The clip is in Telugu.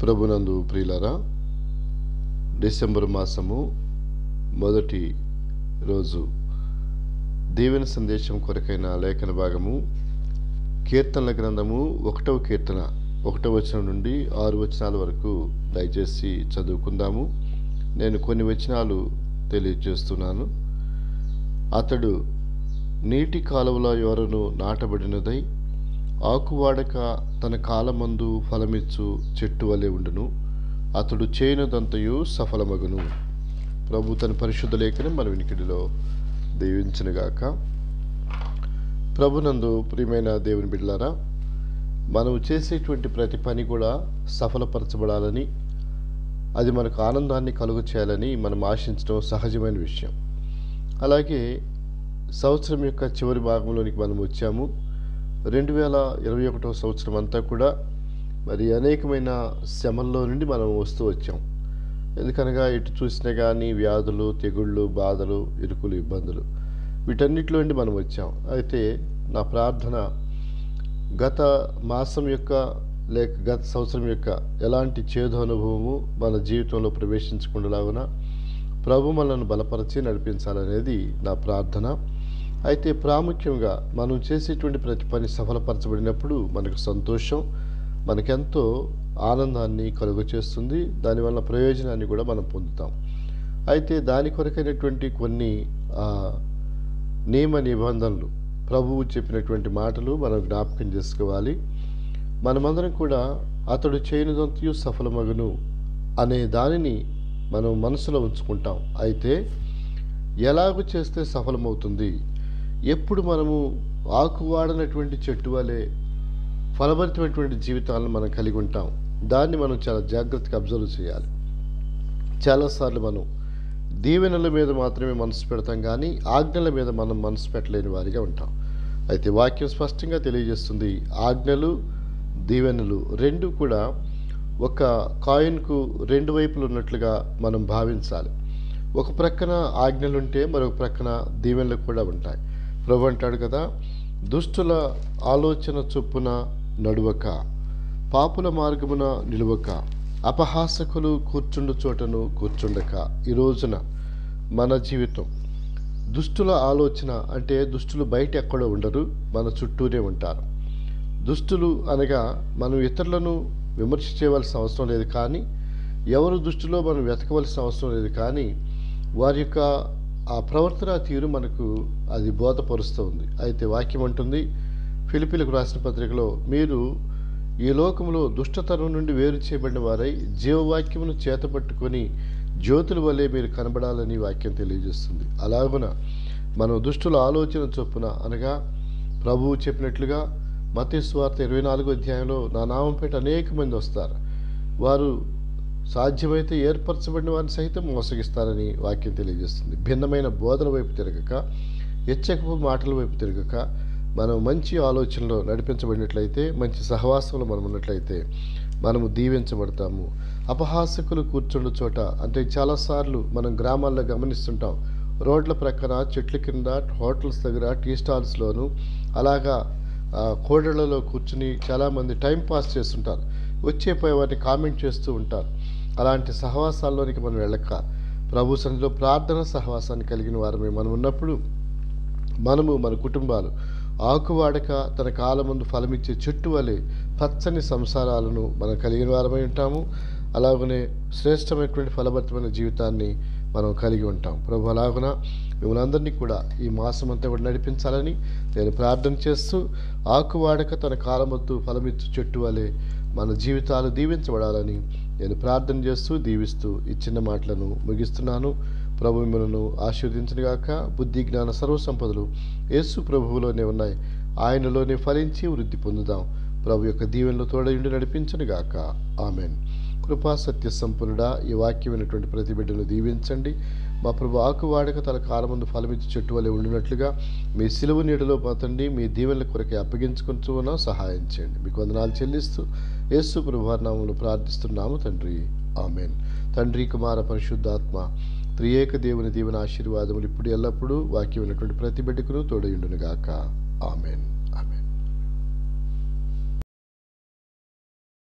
ప్రభునందు ప్రియులరా డిసెంబర్ మాసము మొదటి రోజు దీవెన సందేశం కొరకైన లేఖన భాగము కీర్తనల గ్రంథము ఒకటవ కీర్తన ఒకటవ వచనం నుండి ఆరు వచనాల వరకు దయచేసి చదువుకుందాము నేను కొన్ని వచనాలు తెలియజేస్తున్నాను అతడు నీటి కాలువల ఎవరను నాటబడినదై ఆకువాడక తన కాలమందు ఫలమిచ్చు చెట్టు వలె ఉండును అతడు చేయనదంతయు సఫలమగును ప్రభు తన పరిశుద్ధ లేఖని మన వినికిడిలో దీవించునుగాక ప్రభునందు ప్రియమైన దేవుని బిడ్డలారా మనం చేసేటువంటి ప్రతి పని కూడా సఫలపరచబడాలని అది మనకు ఆనందాన్ని కలుగు చేయాలని మనం ఆశించడం సహజమైన విషయం అలాగే సంవత్సరం యొక్క చివరి భాగంలోనికి మనం వచ్చాము రెండు వేల ఇరవై ఒకటో సంవత్సరం అంతా కూడా మరి అనేకమైన శ్రమల్లో నుండి మనం వస్తూ వచ్చాం ఎందుకనగా ఇటు చూసినా కానీ వ్యాధులు తెగుళ్ళు బాధలు ఇరుకులు ఇబ్బందులు వీటన్నిటిలో నుండి మనం వచ్చాం అయితే నా ప్రార్థన గత మాసం యొక్క లేక గత సంవత్సరం యొక్క ఎలాంటి చేదు అనుభవము మన జీవితంలో ప్రవేశించకుండాలాగున ప్రభు మనల్ని బలపరిచి నడిపించాలనేది నా ప్రార్థన అయితే ప్రాముఖ్యంగా మనం చేసేటువంటి ప్రతి పని సఫలపరచబడినప్పుడు మనకు సంతోషం మనకెంతో ఆనందాన్ని కలుగు చేస్తుంది దానివల్ల ప్రయోజనాన్ని కూడా మనం పొందుతాం అయితే దాని కొరకైనటువంటి కొన్ని ఆ, నియమ నిబంధనలు ప్రభువు చెప్పినటువంటి మాటలు మనం జ్ఞాపకం చేసుకోవాలి మనమందరం కూడా అతడు చేయనిదంతయు సఫలమగును అనే దానిని మనం మనసులో ఉంచుకుంటాం అయితే ఎలాగూ చేస్తే సఫలమవుతుంది ఎప్పుడు మనము ఆకు వాడనటువంటి చెట్టు వలె ఫలభరితమైనటువంటి జీవితాలను మనం కలిగి ఉంటాం దాన్ని మనం చాలా జాగ్రత్తగా అబ్జర్వ్ చేయాలి చాలాసార్లు మనం దీవెనల మీద మాత్రమే మనసు పెడతాం కానీ ఆజ్ఞల మీద మనం మనసు పెట్టలేని వారిగా ఉంటాం అయితే వాక్యం స్పష్టంగా తెలియజేస్తుంది ఆజ్ఞలు దీవెనలు రెండు కూడా ఒక కాయిన్కు రెండు వైపులు ఉన్నట్లుగా మనం భావించాలి ఒక ప్రక్కన ఆజ్ఞలుంటే మరొక ప్రక్కన దీవెనలు కూడా ఉంటాయి ప్రభు అంటాడు కదా దుష్టుల ఆలోచన చొప్పున నడువక పాపుల మార్గమున నిలువక అపహాసకులు కూర్చుండు చోటను కూర్చుండక ఈ రోజున మన జీవితం దుష్టుల ఆలోచన అంటే దుష్టులు బయట ఎక్కడో ఉండరు మన చుట్టూనే ఉంటారు దుష్టులు అనగా మనం ఇతరులను విమర్శ చేయవలసిన అవసరం లేదు కానీ ఎవరు దృష్టిలో మనం వెతకవలసిన అవసరం లేదు కానీ వారి యొక్క ఆ ప్రవర్తన తీరు మనకు అది బోధపరుస్తూ ఉంది అయితే వాక్యం అంటుంది ఫిలిపిలకు రాసిన పత్రికలో మీరు ఈ లోకంలో దుష్టతనం నుండి వేరు చేయబడిన వారై జీవవాక్యమును చేతపట్టుకొని జ్యోతుల వల్లే మీరు కనబడాలని వాక్యం తెలియజేస్తుంది అలాగున మనం దుష్టుల ఆలోచన చొప్పున అనగా ప్రభువు చెప్పినట్లుగా మతీ స్వార్థ ఇరవై నాలుగో అధ్యాయంలో నా నామం పేట అనేక మంది వస్తారు వారు సాధ్యమైతే ఏర్పరచబడిన వారిని సైతం మోసగిస్తారని వాక్యం తెలియజేస్తుంది భిన్నమైన బోధన వైపు తిరగక హెచ్చకపు మాటల వైపు తిరగక మనం మంచి ఆలోచనలో నడిపించబడినట్లయితే మంచి సహవాసంలో మనం ఉన్నట్లయితే మనము దీవించబడతాము అపహాసకులు కూర్చుండు చోట అంటే చాలాసార్లు మనం గ్రామాల్లో గమనిస్తుంటాం రోడ్ల ప్రక్కన చెట్ల కింద హోటల్స్ దగ్గర టీ స్టాల్స్లోను అలాగా ఆ, కోడళ్లలో కూర్చుని చాలామంది టైం పాస్ చేస్తుంటారు వచ్చే పోయే వారిని కామెంట్ చేస్తూ ఉంటారు అలాంటి సహవాసాల్లోనికి మనం వెళ్ళక ప్రభు సన్నిధిలో ప్రార్థన సహవాసాన్ని కలిగిన వారమే మనం ఉన్నప్పుడు మనము మన కుటుంబాలు ఆకువాడక తన కాలముందు ఫలమిచ్చే చెట్టు వలె పచ్చని సంసారాలను మనం కలిగిన వారమై ఉంటాము అలాగనే శ్రేష్టమైనటువంటి ఫలభరితమైన జీవితాన్ని మనం కలిగి ఉంటాం ప్రభు అలాగున మిమ్మల్ని అందరినీ కూడా ఈ మాసం అంతా కూడా నడిపించాలని నేను ప్రార్థన చేస్తూ ఆకువాడక తన కాలమొత్తు ఫలమిచ్చు చెట్టు వలె మన జీవితాలు దీవించబడాలని నేను ప్రార్థన చేస్తూ దీవిస్తూ ఈ చిన్న మాటలను ముగిస్తున్నాను ప్రభు మిమ్మలను ఆశీర్వదించనుగాక బుద్ధి జ్ఞాన సర్వ సంపదలు యేసు ప్రభువులోనే ఉన్నాయి ఆయనలోనే ఫలించి వృద్ధి పొందుదాం ప్రభు యొక్క దీవెనలో తోడయుండి నడిపించనుగాక ఆమెన్ కృపా సత్య సంపన్నుడా ఈ వాక్యమైనటువంటి ప్రతి బిడ్డను దీవించండి మా ప్రభు ఆకువాడక తన కాలమందు ఫలమిచ్చి చెట్టు వలె ఉండినట్లుగా మీ సిలువ నీడలో పోతండి మీ దీవెనల కొరకే అప్పగించుకుంటూ సహాయం చేయండి మీకు వందనాలు చెల్లిస్తూ యేసు ప్రభువారి ప్రార్థిస్తున్నాము తండ్రి ఆమెన్ తండ్రి కుమార పరిశుద్ధాత్మ త్రియేక దేవుని దీవెన ఆశీర్వాదములు ఇప్పుడు ఎల్లప్పుడూ వాక్యం ఉన్నటువంటి ప్రతి బిడ్డకును తోడయుండునుగాక ఆమెన్